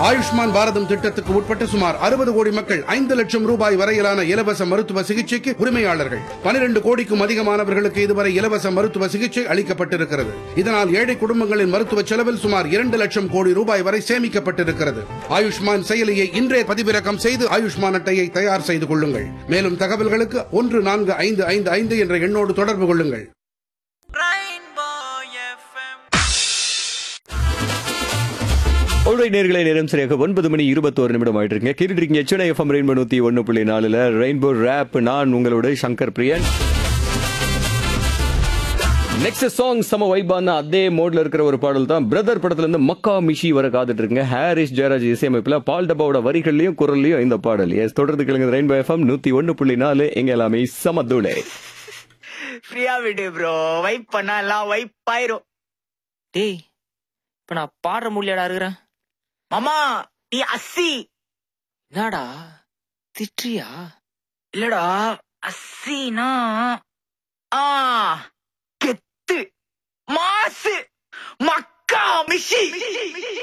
ஆயுஷ்மான் பாரதம் திட்டத்துக்கு உட்பட்ட சுமார் அறுபது கோடி மக்கள் ஐந்து லட்சம் ரூபாய் வரையிலான இலவச மருத்துவ சிகிச்சைக்கு உரிமையாளர்கள் பனிரெண்டு கோடிக்கும் அதிகமானவர்களுக்கு இதுவரை இலவச மருத்துவ சிகிச்சை அளிக்கப்பட்டிருக்கிறது இதனால் ஏழை குடும்பங்களின் மருத்துவ செலவில் சுமார் இரண்டு லட்சம் கோடி ரூபாய் வரை சேமிக்கப்பட்டிருக்கிறது ஆயுஷ்மான் செயலியை இன்றே பதிவிறக்கம் செய்து ஆயுஷ்மான் அட்டையை தயார் செய்து கொள்ளுங்கள் மேலும் தகவல்களுக்கு ஒன்று நான்கு ஐந்து ஐந்து ஐந்து என்ற எண்ணோடு தொடர்பு கொள்ளுங்கள் ஒருவரை நேர்களை நேரம் சரியாக ஒன்பது மணி இருபத்தோரு நிமிடம் ஆயிட்டு இருக்குங்க கேட்டுட்டு இருக்கீங்க சென்னை எஃப்எம் ரெயின்போ நூத்தி ஒன்னு புள்ளி நாலுல ரெயின்போ ரேப் நான் உங்களோட சங்கர் பிரியன் நெக்ஸ்ட் சாங் சம வைபான அதே மோட்ல இருக்கிற ஒரு பாடல் தான் பிரதர் படத்துல இருந்து மக்கா மிஷி வர காத்துட்டு இருக்குங்க ஹாரிஸ் ஜெயராஜ் இசையமைப்புல பால் டப்பாவோட வரிகள்லயும் குரல்லையும் இந்த பாடல் எஸ் தொடர்ந்து கிழங்கு ரெயின்போ எஃப்எம் நூத்தி ஒன்னு புள்ளி நாலு எங்க எல்லாமே சமதூளே ஃப்ரீயா விடு ப்ரோ வைப் பண்ணா எல்லாம் வைப் ஆயிரும் டேய் இப்ப நான் பாடுற முடியலடா இருக்கிறேன் மாமா நீ அஸ்ஸி என்னடா திட்டுறியா இல்லடா அஸ்ஸினா ஆ கெத்து மாசு மக்கா மிஷி